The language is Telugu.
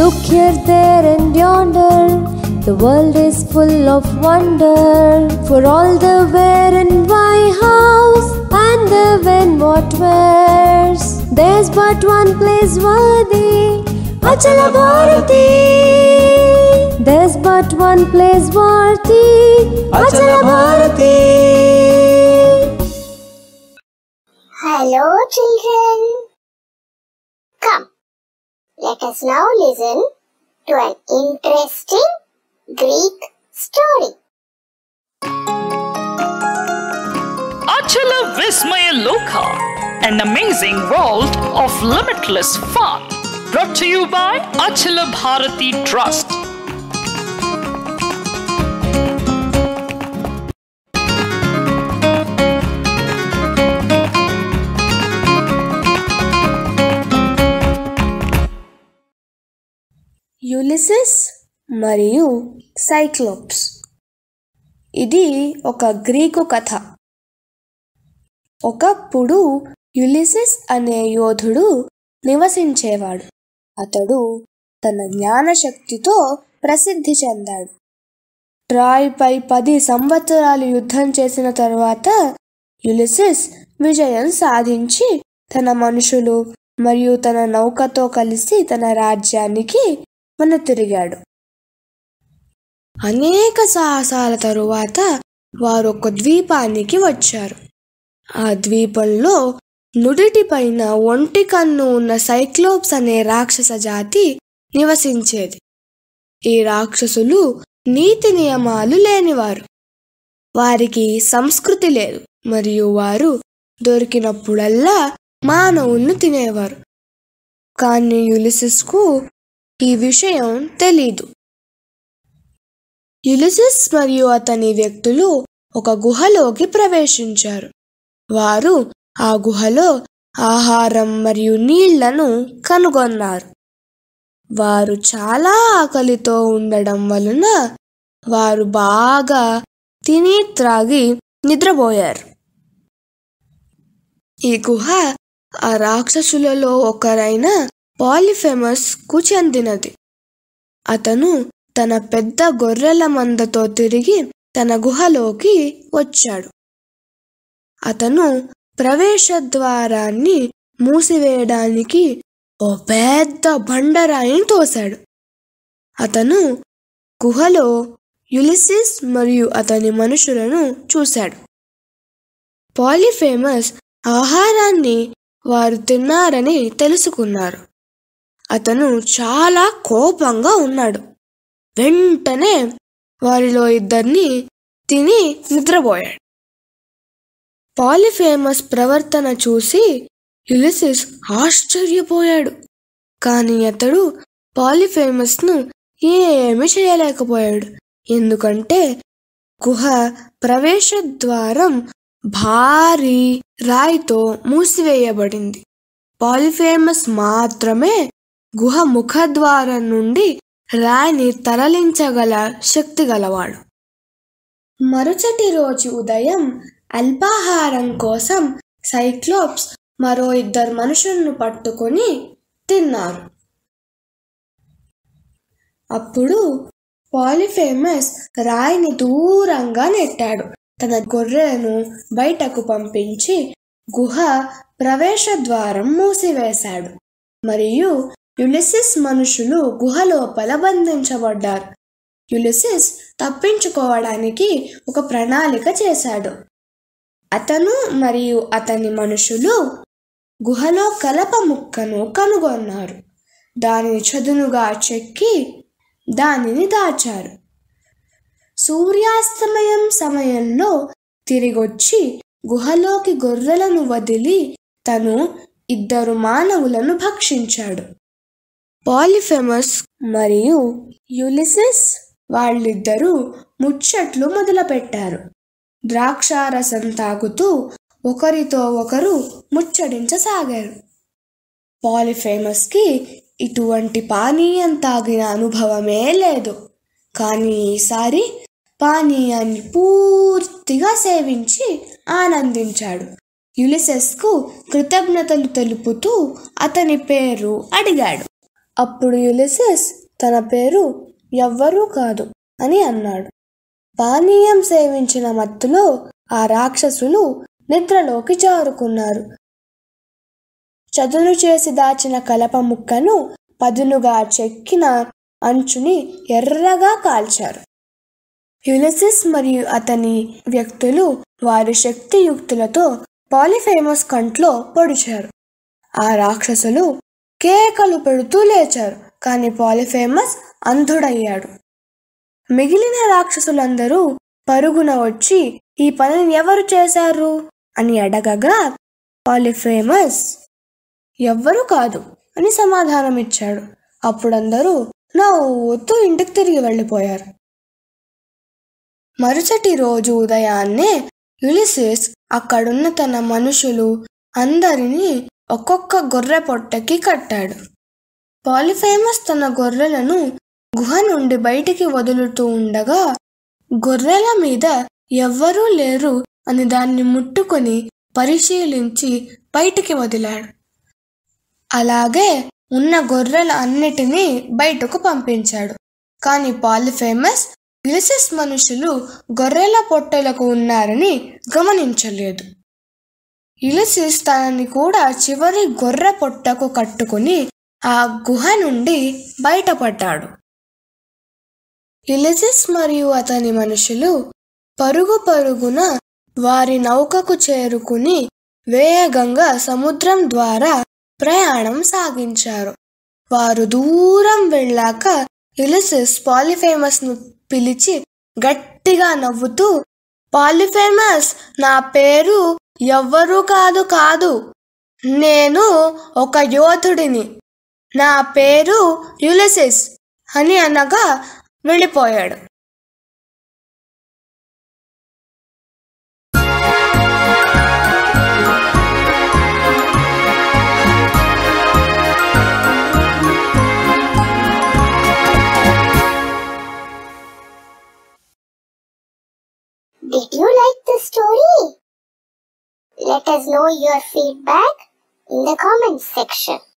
Look here, there, and yonder. The world is full of wonder. For all the where and why house and the when what where's. There's but one place worthy. Achala Bharati. There's but one place worthy. Achala Bharati. Hello, children. Come, let us now listen to an interesting Greek story. Achala Vismaya Loka, an amazing world of limitless fun. Brought to you by Achala Bharati Trust. Ulysses మరియు సైక్లోప్స్ ఇది ఒక గ్రీకు కథ ఒకప్పుడు యులిసిస్ అనే యోధుడు నివసించేవాడు అతడు తన జ్ఞానశక్తితో ప్రసిద్ధి చెందాడు ట్రాయ్పై పది సంవత్సరాలు యుద్ధం చేసిన తర్వాత యులిసిస్ విజయం సాధించి తన మనుషులు మరియు తన నౌకతో కలిసి తన రాజ్యానికి మన తిరిగాడు అనేక సాహసాల తరువాత వారు ఒక ద్వీపానికి వచ్చారు ఆ ద్వీపంలో నుడిటిపైన ఒంటి కన్ను ఉన్న సైక్లోప్స్ అనే రాక్షస జాతి నివసించేది ఈ రాక్షసులు నీతి నియమాలు లేనివారు వారికి సంస్కృతి లేదు మరియు వారు దొరికినప్పుడల్లా మానవుల్ని తినేవారు కానీ యులిసిస్కు ఈ విషయం తెలీదు యులిసిస్ మరియు అతని వ్యక్తులు ఒక గుహలోకి ప్రవేశించారు వారు ఆ గుహలో ఆహారం మరియు నీళ్లను కనుగొన్నారు వారు చాలా ఆకలితో ఉండడం వలన వారు బాగా తిని త్రాగి నిద్రపోయారు ఈ గుహ ఆ రాక్షసులలో ఒకరైన పాలిఫెమస్ కు చెందినది అతను తన పెద్ద గొర్రెల మందతో తిరిగి తన గుహలోకి వచ్చాడు అతను ప్రవేశ ద్వారాన్ని మూసివేయడానికి ఓ పెద్ద బండరాయిని తోశాడు అతను గుహలో యులిసిస్ మరియు అతని మనుషులను చూశాడు పాలిఫేమస్ ఆహారాన్ని వారు తిన్నారని తెలుసుకున్నారు అతను చాలా కోపంగా ఉన్నాడు వెంటనే వారిలో ఇద్దరిని తిని నిద్రపోయాడు పాలిఫేమస్ ప్రవర్తన చూసి యులిసిస్ ఆశ్చర్యపోయాడు కానీ అతడు పాలిఫేమస్ను ఏమీ చేయలేకపోయాడు ఎందుకంటే గుహ ప్రవేశ ద్వారం భారీ రాయితో మూసివేయబడింది పాలిఫేమస్ మాత్రమే గుహ ముఖద్వారం నుండి రాయిని తరలించగల శక్తి గలవాడు మరుసటి రోజు ఉదయం అల్పాహారం కోసం సైక్లోప్స్ మరో ఇద్దరు మనుషులను పట్టుకొని తిన్నారు అప్పుడు పాలిఫేమస్ రాయిని దూరంగా నెట్టాడు తన గొర్రెలను బయటకు పంపించి గుహ ప్రవేశ ద్వారం మూసివేశాడు మరియు యులిసిస్ మనుషులు గుహ లోపల బంధించబడ్డారు యులిసిస్ తప్పించుకోవడానికి ఒక ప్రణాళిక చేశాడు అతను మరియు అతని మనుషులు గుహలో కలప ముక్కను కనుగొన్నారు దానిని చదునుగా చెక్కి దానిని దాచారు సూర్యాస్తమయం సమయంలో తిరిగొచ్చి గుహలోకి గొర్రెలను వదిలి తను ఇద్దరు మానవులను భక్షించాడు పాలిఫెమస్ మరియు యులిసిస్ వాళ్ళిద్దరూ ముచ్చట్లు మొదలుపెట్టారు ద్రాక్షారసం తాగుతూ ఒకరితో ఒకరు ముచ్చడించసాగారు పాలిఫేమస్కి ఇటువంటి పానీయం తాగిన అనుభవమే లేదు కానీ ఈసారి పానీయాన్ని పూర్తిగా సేవించి ఆనందించాడు యులిసెస్కు కృతజ్ఞతలు తెలుపుతూ అతని పేరు అడిగాడు అప్పుడు యులిసిస్ తన పేరు ఎవ్వరూ కాదు అని అన్నాడు పానీయం సేవించిన మత్తులో ఆ రాక్షసులు నిద్రలోకి జారుకున్నారు చదును చేసి దాచిన కలప ముక్కను పదునుగా చెక్కిన అంచుని ఎర్రగా కాల్చారు యులిసిస్ మరియు అతని వ్యక్తులు వారి శక్తియుక్తులతో పాలిఫేమస్ కంట్లో పొడిచారు ఆ రాక్షసులు కేకలు పెడుతూ లేచారు కానీ పాలిఫేమస్ అంధుడయ్యాడు మిగిలిన రాక్షసులందరూ పరుగున వచ్చి ఈ పనిని ఎవరు చేశారు అని అడగగా పాలిఫేమస్ ఎవ్వరూ కాదు అని సమాధానమిచ్చాడు అప్పుడందరూ నవ్వుతూ ఇంటికి తిరిగి వెళ్ళిపోయారు మరుసటి రోజు ఉదయాన్నే యులిసిస్ అక్కడున్న తన మనుషులు అందరినీ ఒక్కొక్క గొర్రె పొట్టకి కట్టాడు పాలిఫేమస్ తన గొర్రెలను గుహ నుండి బయటికి వదులుతూ ఉండగా గొర్రెల మీద ఎవ్వరూ లేరు అని దాన్ని ముట్టుకొని పరిశీలించి బయటికి వదిలాడు అలాగే ఉన్న గొర్రెల అన్నిటినీ బయటకు పంపించాడు కానీ పాలిఫేమస్ యులిసిస్ మనుషులు గొర్రెల పొట్టెలకు ఉన్నారని గమనించలేదు యులిసిస్ తనని కూడా చివరి గొర్రె పొట్టకు కట్టుకుని ఆ గుహ నుండి బయటపడ్డాడు యులిసిస్ మరియు అతని మనుషులు పరుగు పరుగున వారి నౌకకు చేరుకుని వేగంగా సముద్రం ద్వారా ప్రయాణం సాగించారు వారు దూరం వెళ్ళాక యులిసిస్ పాలిఫేమస్ ను పిలిచి గట్టిగా నవ్వుతూ పాలిఫేమస్ నా పేరు ఎవ్వరూ కాదు కాదు నేను ఒక యోధుడిని నా పేరు యులిసిస్ అని అనగా వెళ్ళిపోయాడు Did you like the story? Let us know your feedback in the comments section.